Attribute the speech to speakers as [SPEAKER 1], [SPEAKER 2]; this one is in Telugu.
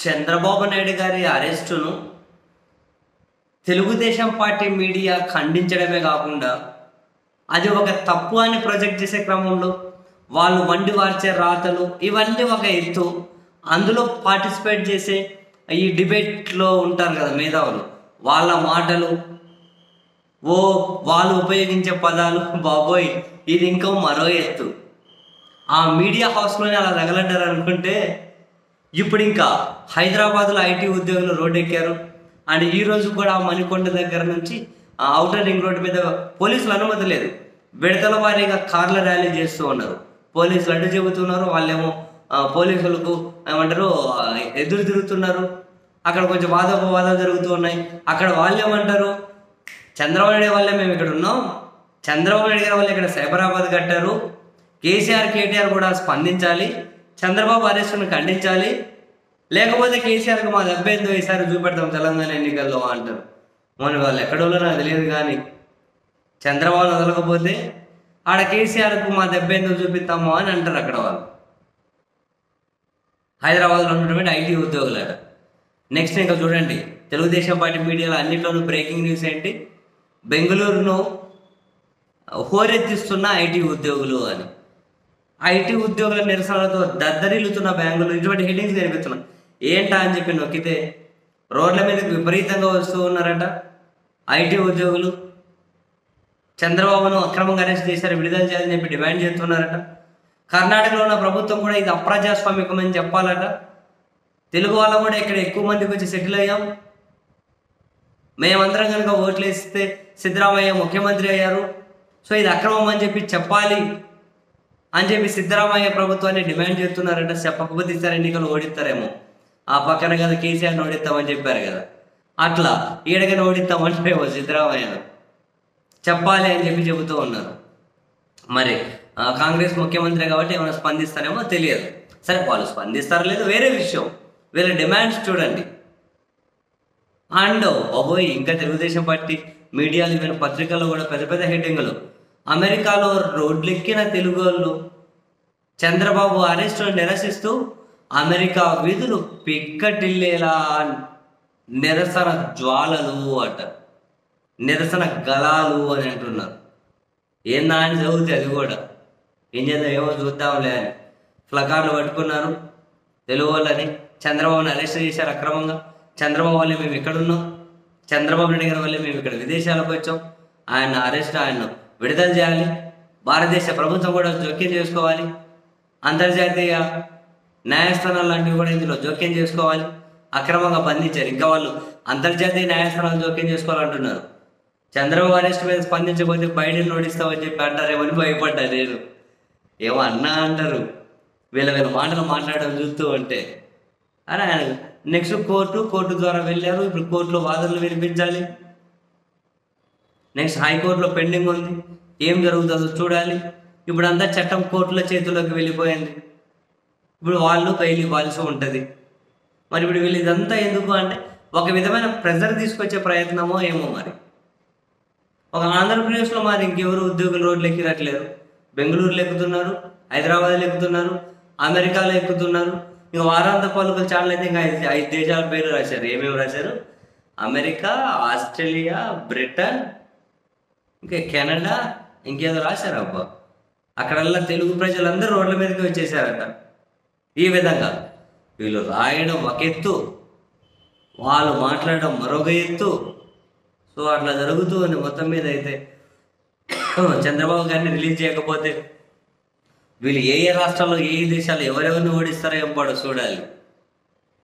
[SPEAKER 1] చంద్రబాబు నాయుడు గారి అరెస్టును తెలుగుదేశం పార్టీ మీడియా ఖండించడమే కాకుండా అది ఒక తప్పు అని ప్రొజెక్ట్ చేసే క్రమంలో వాళ్ళు వండి వార్చే రాతలు ఇవన్నీ ఒక ఎత్తు అందులో పార్టిసిపేట్ చేసే ఈ డిబేట్లో ఉంటారు కదా మేధావులు వాళ్ళ మాటలు ఓ వాళ్ళు ఉపయోగించే పదాలు బాబోయ్ ఇది ఇంకో మరో ఎత్తు ఆ మీడియా హౌస్లోనే అలా తగలడ్డారు అనుకుంటే ఇప్పుడు ఇంకా హైదరాబాద్లో ఐటీ ఉద్యోగులు రోడ్డు ఎక్కారు అండ్ ఈ రోజు కూడా మణికొండ దగ్గర నుంచి ఆ అవుటర్ రింగ్ రోడ్డు మీద పోలీసులు అనుమతి లేదు విడతల వారీగా కార్ల ర్యాలీ చేస్తూ ఉన్నారు పోలీసులు అడ్డు చెబుతున్నారు వాళ్ళేమో ఆ, పోలీసులకు ఏమంటారు ఆ, ఎదురు తిరుగుతున్నారు అక్కడ కొంచెం వాదోపవాదాలు జరుగుతూ ఉన్నాయి అక్కడ వాళ్ళు ఏమంటారు చంద్రబాబు నాయుడు వల్లే మేము ఇక్కడ ఉన్నాం చంద్రబాబు నాయుడు గారి వల్ల ఇక్కడ సైబరాబాద్ కట్టారు కేసీఆర్ కేటీఆర్ కూడా స్పందించాలి చంద్రబాబు అరెస్టును ఖండించాలి లేకపోతే కేసీఆర్కి మా దెబ్బేందో ఈసారి చూపెడతాం తెలంగాణ ఎన్నికల్లో అంటారు మన వాళ్ళు ఎక్కడో నాకు తెలియదు కానీ చంద్రబాబు వదలకపోతే ఆడ కేసీఆర్కు మా దెబ్బేందో చూపిస్తాము అని అంటారు అక్కడ వాళ్ళు హైదరాబాద్లో ఉన్నటువంటి ఐటీ ఉద్యోగులట నెక్స్ట్ ఇంకా చూడండి తెలుగుదేశం పార్టీ మీడియాలో అన్నింటిలోనూ బ్రేకింగ్ న్యూస్ ఏంటి బెంగళూరును హోరెత్తిస్తున్న ఐటీ ఉద్యోగులు అని ఐటీ ఉద్యోగుల నిరసనలతో దద్దరిల్లుతున్న బెంగళూరు ఇటువంటి హెడ్డింగ్స్ కనిపిస్తున్నాయి ఏంటా అని చెప్పి నొక్కితే రోడ్ల మీదకి విపరీతంగా వస్తూ ఉన్నారట ఐటీ ఉద్యోగులు చంద్రబాబును అక్రమంగా అరెస్ట్ చేశారు విడుదల చేయాలని చెప్పి డిమాండ్ చేస్తున్నారట కర్ణాటకలో ఉన్న ప్రభుత్వం కూడా ఇది అప్రజాస్వామికం అని చెప్పాలట తెలుగు వాళ్ళం కూడా ఇక్కడ ఎక్కువ మందికి వచ్చి సెటిల్ అయ్యాం మేమందరం కనుక ఓట్లు వేస్తే సిద్ధరామయ్య ముఖ్యమంత్రి అయ్యారు సో ఇది అక్రమం అని చెప్పి చెప్పాలి అని చెప్పి సిద్ధరామయ్య ప్రభుత్వాన్ని డిమాండ్ చేస్తున్నారట చెప్పకపోతే ఈసారి ఎన్నికలు ఓడిస్తారేమో ఆ పక్కన కదా కేసీఆర్ని ఓడిస్తామని చెప్పారు కదా అట్లా ఈడకని ఓడిస్తామంటారేమో సిద్ధరామయ్యను చెప్పాలి అని చెప్పి చెబుతూ ఉన్నారు మరి ఆ, కాంగ్రెస్ ముఖ్యమంత్రి కాబట్టి ఏమైనా స్పందిస్తారేమో తెలియదు సరే వాళ్ళు స్పందిస్తారో లేదో వేరే విషయం వీళ్ళ డిమాండ్స్ చూడండి అండ్ బాబోయ్ ఇంకా తెలుగుదేశం పార్టీ మీడియాలు ఈవెన్ పత్రికల్లో కూడా పెద్ద పెద్ద హెడ్డింగ్లు అమెరికాలో రోడ్లెక్కిన తెలుగు వాళ్ళు చంద్రబాబు అరెస్టును నిరసిస్తూ అమెరికా వీధులు పిక్కటిల్లేలా నిరసన జ్వాలలు అట నిరసన గలాలు అని అంటున్నారు ఏందా అని చదివితే అది కూడా ఏం చేద్దాం ఏమో చూద్దాంలే అని ఫ్లకార్లు పట్టుకున్నారు తెలుగు వాళ్ళని చంద్రబాబుని అరెస్ట్ చేశారు అక్రమంగా చంద్రబాబు వల్లే మేము ఇక్కడ ఉన్నాం చంద్రబాబు నాయుడు గారి వల్లే మేము ఇక్కడ విదేశాలకు వచ్చాం ఆయన అరెస్ట్ ఆయన విడుదల చేయాలి భారతదేశ ప్రభుత్వం కూడా జోక్యం చేసుకోవాలి అంతర్జాతీయ న్యాయస్థానాలు లాంటివి కూడా ఇందులో జోక్యం చేసుకోవాలి అక్రమంగా బంధించారు ఇంకా వాళ్ళు అంతర్జాతీయ న్యాయస్థానాలు జోక్యం చేసుకోవాలంటున్నారు చంద్రబాబు అరెస్ట్ మీద స్పందించకపోతే బైడెన్ నోడిస్తామని చెప్పి అంటారేమని భయపడ్డా నేను ఏమో అన్నా అంటారు వీళ్ళ వీళ్ళ మాటలు మాట్లాడడం చూస్తూ ఉంటే అరే ఆయన నెక్స్ట్ కోర్టు కోర్టు ద్వారా వెళ్ళారు ఇప్పుడు కోర్టులో వాదనలు వినిపించాలి నెక్స్ట్ హైకోర్టులో పెండింగ్ ఉంది ఏం జరుగుతుందో చూడాలి ఇప్పుడు అంతా చట్టం కోర్టుల చేతుల్లోకి వెళ్ళిపోయింది ఇప్పుడు వాళ్ళు బయలు ఇవ్వాల్సి ఉంటుంది మరి ఇప్పుడు వీళ్ళు ఇదంతా ఎందుకు అంటే ఒక విధమైన ప్రెజర్ తీసుకొచ్చే ప్రయత్నమో ఏమో మరి ఒక ఆంధ్రప్రదేశ్లో మరి ఇంకెవరు ఉద్యోగులు రోడ్లు ఎక్కిరట్లేరు బెంగళూరులో ఎక్కుతున్నారు హైదరాబాద్లో ఎక్కుతున్నారు అమెరికాలో ఎక్కుతున్నారు ఇంకా వారాంత పలుకుల ఛానల్ అయితే ఇంకా ఐదు ఐదు దేశాల పేర్లు రాశారు ఏమేమి రాశారు అమెరికా ఆస్ట్రేలియా బ్రిటన్ ఇంకా కెనడా ఇంకేదో రాశారు అబ్బా అక్కడల్లా తెలుగు ప్రజలందరూ రోడ్ల మీదకి వచ్చేసారట ఈ విధంగా వీళ్ళు రాయడం ఒక ఎత్తు వాళ్ళు మాట్లాడడం మరొక ఎత్తు సో అట్లా జరుగుతూ ఉంది మొత్తం మీద అయితే చంద్రబాబు గారిని రిలీజ్ చేయకపోతే వీళ్ళు ఏ ఏ రాష్ట్రాల్లో ఏ ఏ దేశాలు ఎవరెవరిని ఓడిస్తారో ఏం పడో చూడాలి